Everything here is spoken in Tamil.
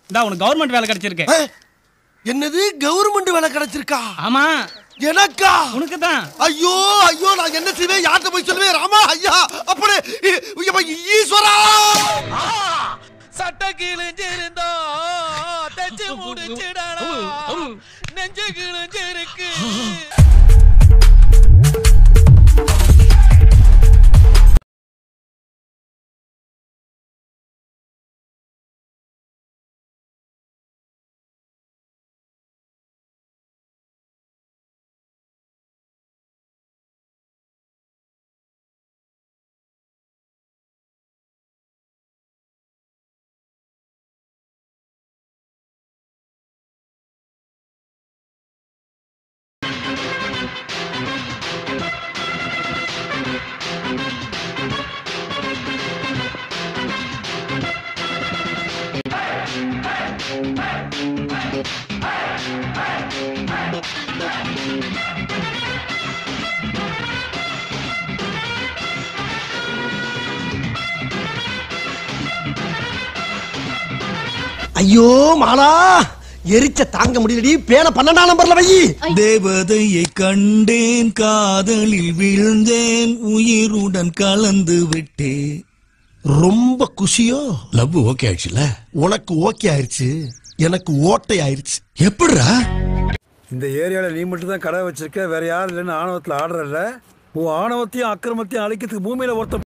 இந்தா உனக்கு கவர்மெண்ட் வேலை கிடைச்சிருக்கு ஏ, என்னது கவர்மெண்ட் வேலை கிடைச்சிருக்கா ஆமா எனக்கா உனக்கு தான் ஐயோ ஐயோ நான் என்ன செய்வேன் யார்கிட்ட போய் சொல்லுவேன் ராமா ஐயா அப்படி இ- ஐயப்பா, ஈஸ்வரா சட்ட கிழிஞ்சிருந்தா தச்சு முடிச்சிடடா நெஞ்சு கிழிஞ்சிருக்கு ஐயோ மாலா எரிச்ச தாங்க முடியலடி பேன பன்னெண்டாம் நம்பர்ல வை தேவதையை கண்டேன் காதலில் விழுந்தேன் உயிருடன் கலந்து விட்டேன் ரொம்ப குஷியோ லவ் ஓகே ஆயிடுச்சுல உனக்கு ஓகே ஆயிருச்சு எனக்கு ஓட்டை ஆயிருச்சு எப்படிடா இந்த ஏரியாவில் நீ மட்டும் தான் கடை வச்சிருக்க வேற யாரும் இல்லைன்னு ஆணவத்தில் ஆடுறல்ல உன் ஆணவத்தையும் அக்கிரமத்தையும் அழிக்கிறதுக்கு பூமியில ஒருத்தன்